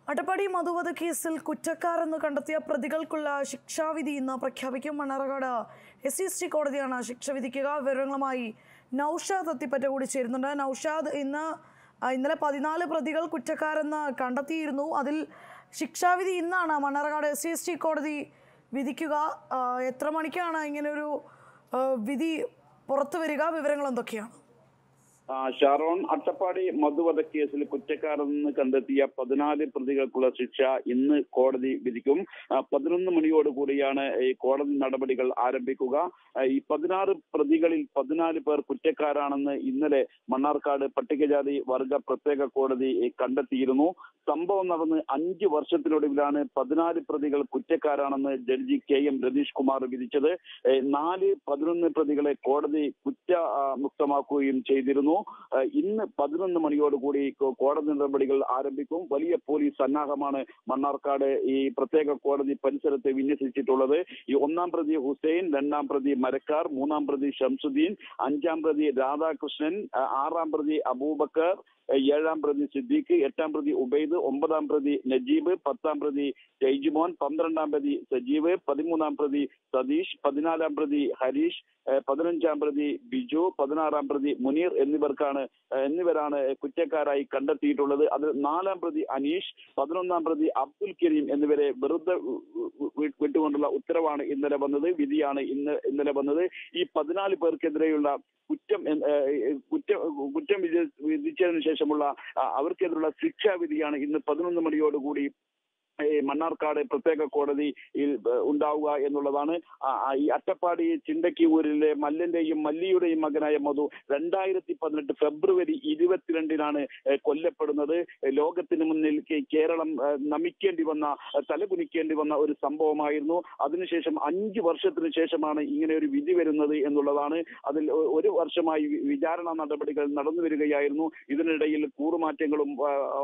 അട്ടപ്പാടി മധുവധ കേസിൽ കുറ്റക്കാരെന്ന് കണ്ടെത്തിയ പ്രതികൾക്കുള്ള ശിക്ഷാവിധി ഇന്ന് പ്രഖ്യാപിക്കും Mannarkkad S C S T കോടതിയാണ് ശിക്ഷ വിധിക്കുക വിവരങ്ങളുമായി നൌഷാദ് അത്തിപ്പറ്റ കൂടി ചേരുന്നുണ്ട് നൌഷാദ് ഇന്ന് ആ, ഇന്നലെ പതിനാല് പ്രതികൾ കുറ്റക്കാരെന്ന് കണ്ടെത്തിയിരുന്നു അതിൽ ശിക്ഷാവിധി ഇന്നാണ് Mannarkkad S C S T കോടതി വിധിക്കുക ആ, എത്ര മണിക്കാണ് ഇങ്ങനൊരു ആ, വിധി പുറത്തു വരിക വിവരങ്ങൾ എന്തൊക്കെയാണ് ആ, ഷാരോൺ അട്ടപ്പാടി മധുവധ കേസിൽ കുറ്റക്കാരെന്ന് കണ്ടെത്തിയ പതിനാല് പ്രതികൾക്കുള്ള ശിക്ഷ ഇന്ന് കോടതി വിധിക്കും ആ, പതിനൊന്ന് മണിയോട് കൂടിയാണ് ഈ കോടതി നടപടികൾ ആരംഭിക്കുക ആ, ഈ പതിനാറ് പ്രതികളിൽ പതിനാല് പേർ കുറ്റക്കാരാണെന്ന് ഇന്നലെ മണ്ണാർക്കാട് പട്ടികജാതി വർഗ പ്രത്യേക കോടതി ഏ, കണ്ടെത്തിയിരുന്നു സംഭവം നടന്ന് അഞ്ച് വർഷത്തിനൊടുവിലാണ് പതിനാല് പ്രതികൾ കുറ്റക്കാരാണെന്ന് judge K M Ratheesh Kumar വിധിച്ചത് ഏ, നാല് പതിനൊന്ന് പ്രതികളെ കോടതി കുറ്റ ആ, മുക്തമാക്കുകയും ചെയ്തിരുന്നു ആ, ഇന്ന് പതിനൊന്ന് മണിയോടുകൂടി കോ- കോടതി നടപടികൾ ആരംഭിക്കും വലിയ പോലീസ് സന്നാഹമാണ് മണ്ണാർക്കാട് ഈ പ്രത്യേക കോടതി പരിസരത്ത് വിന്യസിച്ചിട്ടുള്ളത് ഈ ഒന്നാം പ്രതി ഹുസൈൻ രണ്ടാം പ്രതി മരക്കാർ മൂന്നാം പ്രതി ഷംസുദ്ദീൻ അഞ്ചാം പ്രതി രാധാകൃഷ്ണൻ ആ, ആറാം പ്രതി അബൂബക്കർ ഏഴാം പ്രതി സിദ്ദീഖ് എട്ടാം പ്രതി ഉബൈദ് ഒമ്പതാം പ്രതി നജീബ് പത്താം പ്രതി ജയ്ജിമോൻ പന്ത്രണ്ടാം പ്രതി സജീവ് പതിമൂന്നാം പ്രതി സതീഷ് പതിനാലാം പ്രതി ഹരീഷ് ഏഹ് പതിനഞ്ചാം പ്രതി ബിജു പതിനാറാം പ്രതി മുനീർ എന്നിവർക്കാണ് ഏഹ് എന്നിവരാണ് കുറ്റക്കാരായി കണ്ടെത്തിയിട്ടുള്ളത് അത് നാലാം പ്രതി അനീഷ് പതിനൊന്നാം പ്രതി അബ്ദുൽ കരീം എന്നിവരെ വെറുതെ വി- വി- വിട്ടുകൊണ്ടുള്ള ഉത്തരവാണ് ഇന്നലെ വന്നത് വിധിയാണ് ഇന്ന് ഇന്നലെ വന്നത് ഈ പതിനാല് പേർക്കെതിരെയുള്ള കുറ്റം എന്ന് ഏഹ് കുറ്റം കുറ്റം വിധി- വിധിച്ചതിന് ശേഷമുള്ള ആ, അവർക്കെതിരെയുള്ള ശിക്ഷാവിധിയാണ് ഇന്ന് പതിനൊന്ന് മണിയോടുകൂടി ഈ മണ്ണാർക്കാട് പ്രത്യേക കോടതിയിൽ ഏഹ്, ഉണ്ടാവുക എന്നുള്ളതാണ് ആ, ആ, ഈ അട്ടപ്പാടി ചിണ്ടക്കിയൂരിലെ മല്ലന്റെയും മല്ലിയുടെയും മകനായ മധു രണ്ടായിരത്തി പതിനെട്ട് ഫെബ്രുവരി ഇരുപത്തിരണ്ടിനാണ് ഏഹ്, കൊല്ലപ്പെടുന്നത് ഏഹ്, ലോകത്തിന് മുന്നിൽ കേ- കേരളം ഏഹ്, നമിക്കേണ്ടി വന്ന ഏഹ്, തലകുനിക്കേണ്ടി വന്ന ഒരു സംഭവമായിരുന്നു അതിനുശേഷം അഞ്ച് വർഷത്തിന് ശേഷമാണ് ഇങ്ങനെ ഒരു വിധി വരുന്നത് എന്നുള്ളതാണ് അതിൽ ഒ- ഒരു വർഷമായി വി- വിചാരണ നടപടികൾ നടന്നു വരികയായിരുന്നു ഇതിനിടയിൽ കൂറുമാറ്റങ്ങളും ആ, ആ,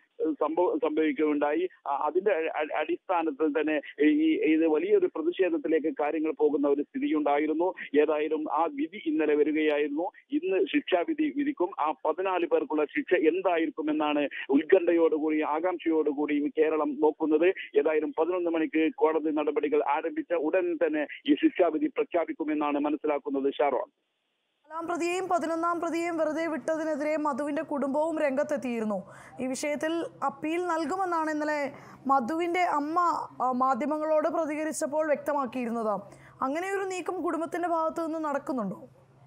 സംഭവ സംഭവിക്കുകയുണ്ടായി ആ, അതിന്റെ അ- അടിസ്ഥാനത്തിൽ തന്നെ ഈ ഇത് വലിയൊരു പ്രതിഷേധത്തിലേക്ക് കാര്യങ്ങൾ പോകുന്ന ഒരു സ്ഥിതിയുണ്ടായിരുന്നു ഏതായാലും ആ വിധി ഇന്നലെ വരികയായിരുന്നു ഇന്ന് ശിക്ഷാവിധി വിധിക്കും ആ പതിനാല് പേർക്കുള്ള ശിക്ഷ എന്തായിരിക്കും എന്നാണ് ഉത്കണ്ഠയോടുകൂടി ആകാംക്ഷയോടുകൂടി കേരളം നോക്കുന്നത് ഏതായാലും പതിനൊന്ന് മണിക്ക് കോടതി നടപടികൾ ആരംഭിച്ച ഉടൻ തന്നെ ഈ ശിക്ഷാവിധി പ്രഖ്യാപിക്കുമെന്നാണ് മനസ്സിലാക്കുന്നത് ഷാറോൺ നാലാം പ്രതിയെയും പതിനൊന്നാം പ്രതിയെയും വെറുതെ വിട്ടതിനെതിരെ മധുവിന്റെ കുടുംബവും രംഗത്തെത്തിയിരുന്നു ഈ വിഷയത്തിൽ അപ്പീൽ നൽകുമെന്നാണ് ഇന്നലെ മധുവിന്റെ അമ്മ ആ, മാധ്യമങ്ങളോട് പ്രതികരിച്ചപ്പോൾ വ്യക്തമാക്കിയിരുന്നത് അങ്ങനെ ഒരു നീക്കം കുടുംബത്തിന്റെ ഭാഗത്തു നിന്ന് നടക്കുന്നുണ്ടോ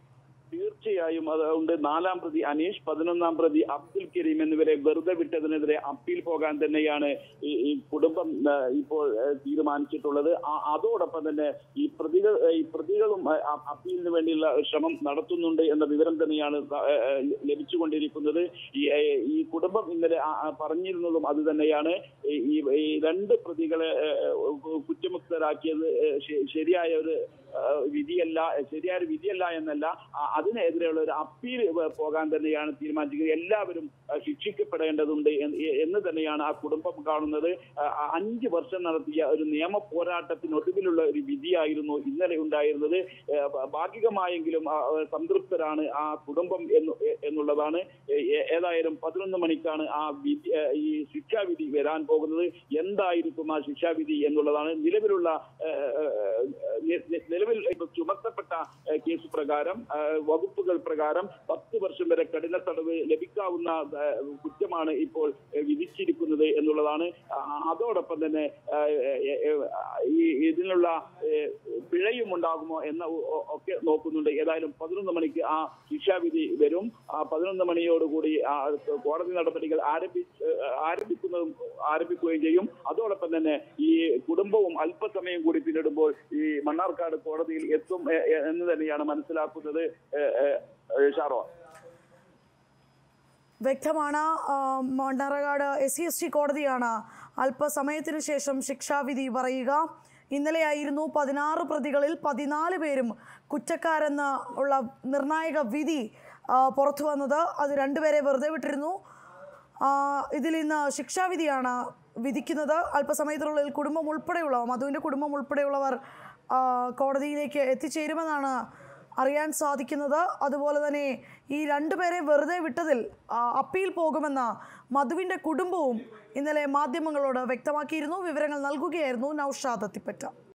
തീർച്ചയായും അതുകൊണ്ട് നാലാം പ്രതി അനീഷ് പതിനൊന്നാം പ്രതി അബ്ദുൽ കരീം എന്നിവരെ വെറുതെ വിട്ടതിനെതിരെ അപ്പീൽ പോകാൻ തന്നെയാണ് ഈ ഈ കുടുംബം ആ, ഇപ്പോൾ ആ, തീരുമാനിച്ചിട്ടുള്ളത് ആ- അതോടൊപ്പം തന്നെ ഈ പ്രതികൾ ആ, ഈ പ്രതികളും ആ, ആ, അപ്പീലിന് വേണ്ടിയുള്ള ശ്രമം നടത്തുന്നുണ്ട് എന്ന വിവരം തന്നെയാണ് ആ, ആ, ലഭിച്ചുകൊണ്ടിരിക്കുന്നത് ഈ ആ, ഈ കുടുംബം ഇന്നലെ ആ- ആ പറഞ്ഞിരുന്നതും അത് തന്നെയാണ് ഈ- ഈ ഈ രണ്ട് പ്രതികളെ ആ, ആ, കുറ്റമുക്തരാക്കിയത് ആ, ശ- ശരിയായ ഒരു ആ, വിധിയല്ല ശരിയായ ഒരു വിധിയല്ല എന്നല്ല ആ, അതിനെതിരെയുള്ള ഒരു അപ്പീൽ പോകാൻ തന്നെയാണ് തീരുമാനിച്ചിരിക്കുന്നത് എല്ലാവരും ആ, ശിക്ഷിക്കപ്പെടേണ്ടതുണ്ട് എന്ന് എന്ന് തന്നെയാണ് ആ കുടുംബം കാണുന്നത് ആ, ആ, അഞ്ച് വർഷം നടത്തിയ ഒരു നിയമ പോരാട്ടത്തിനൊടുവിലുള്ള ഒരു വിധിയായിരുന്നു ഇന്നലെ ഉണ്ടായിരുന്നത് ഏ, ഭ- ഭാഗികമായെങ്കിലും ആ, ആ, സംതൃപ്തരാണ് ആ കുടുംബം എന്ന് എ- എന്നുള്ളതാണ് ഏ- ഏ- ഏതായാലും പതിനൊന്ന് മണിക്കാണ് ആ വിധി ഏ, ഈ ശിക്ഷാവിധി വരാൻ പോകുന്നത് എന്തായിരിക്കും ആ ശിക്ഷാവിധി എന്നുള്ളതാണ് നിലവിലുള്ള ഏ, ഏ, നി- നി- നിലവിൽ ഇപ്പൊ ചുമത്തപ്പെട്ട ഏ, കേസ് പ്രകാരം ഏ, വകുപ്പുകൾ പ്രകാരം പത്ത് വർഷം വരെ കഠിന തടവ് ലഭിക്കാവുന്ന ഏ, കുറ്റമാണ് ഇപ്പോൾ ഏ, വിധിച്ചിരിക്കുന്നത് എന്നുള്ളതാണ് ആ, അതോടൊപ്പം തന്നെ ഏ, ഏ, ഏ, ഈ ഇതിനുള്ള ഏ, പിഴയും ഉണ്ടാകുമോ എന്ന ഒ- ഒ- ഒക്കെ നോക്കുന്നുണ്ട് ഏതായാലും പതിനൊന്ന് മണിക്ക് ആ ശിക്ഷാവിധി വരും ആ പതിനൊന്ന് മണിയോടുകൂടി ആ കോടതി നടപടികൾ ആരംഭി ഏ, ആരംഭിക്കുന്നതും ആരംഭിക്കുകയും ചെയ്യും അതോടൊപ്പം തന്നെ ഈ കുടുംബവും അല്പസമയം കൂടി പിന്നിടുമ്പോൾ ഈ മണ്ണാർക്കാട് കോടതിയിൽ എത്തും എ- എ- എന്ന് തന്നെയാണ് മനസ്സിലാക്കുന്നത് ഏ, ഏ, ഏ, ഷാറോ വ്യക്തമാണ് ആ, Mannarkkad S C S T കോടതിയാണ് അല്പസമയത്തിന് ശേഷം ശിക്ഷാവിധി പറയുക ഇന്നലെയായിരുന്നു പതിനാറ് പ്രതികളിൽ പതിനാല് പേരും കുറ്റക്കാരെന്ന് ഉള്ള നിർണായക വിധി ആ, പുറത്തു വന്നത് അത് രണ്ടുപേരെ വെറുതെ വിട്ടിരുന്നു ആ, ഇതിൽ ഇന്ന് ശിക്ഷാവിധിയാണ് വിധിക്കുന്നത് അല്പസമയത്തിനുള്ളിൽ കുടുംബം ഉൾപ്പെടെയുള്ളവർ മധുവിൻ്റെ കുടുംബം ഉൾപ്പെടെയുള്ളവർ ആ, കോടതിയിലേക്ക് എത്തിച്ചേരുമെന്നാണ് അറിയാൻ സാധിക്കുന്നത് അതുപോലെ തന്നെ ഈ രണ്ടുപേരെ വെറുതെ വിട്ടതിൽ ആ, അപ്പീൽ പോകുമെന്ന് മധുവിൻ്റെ കുടുംബവും ഇന്നലെ മാധ്യമങ്ങളോട് വ്യക്തമാക്കിയിരുന്നു വിവരങ്ങൾ നൽകുകയായിരുന്നു നൌഷാദ് അത്തിപ്പറ്റ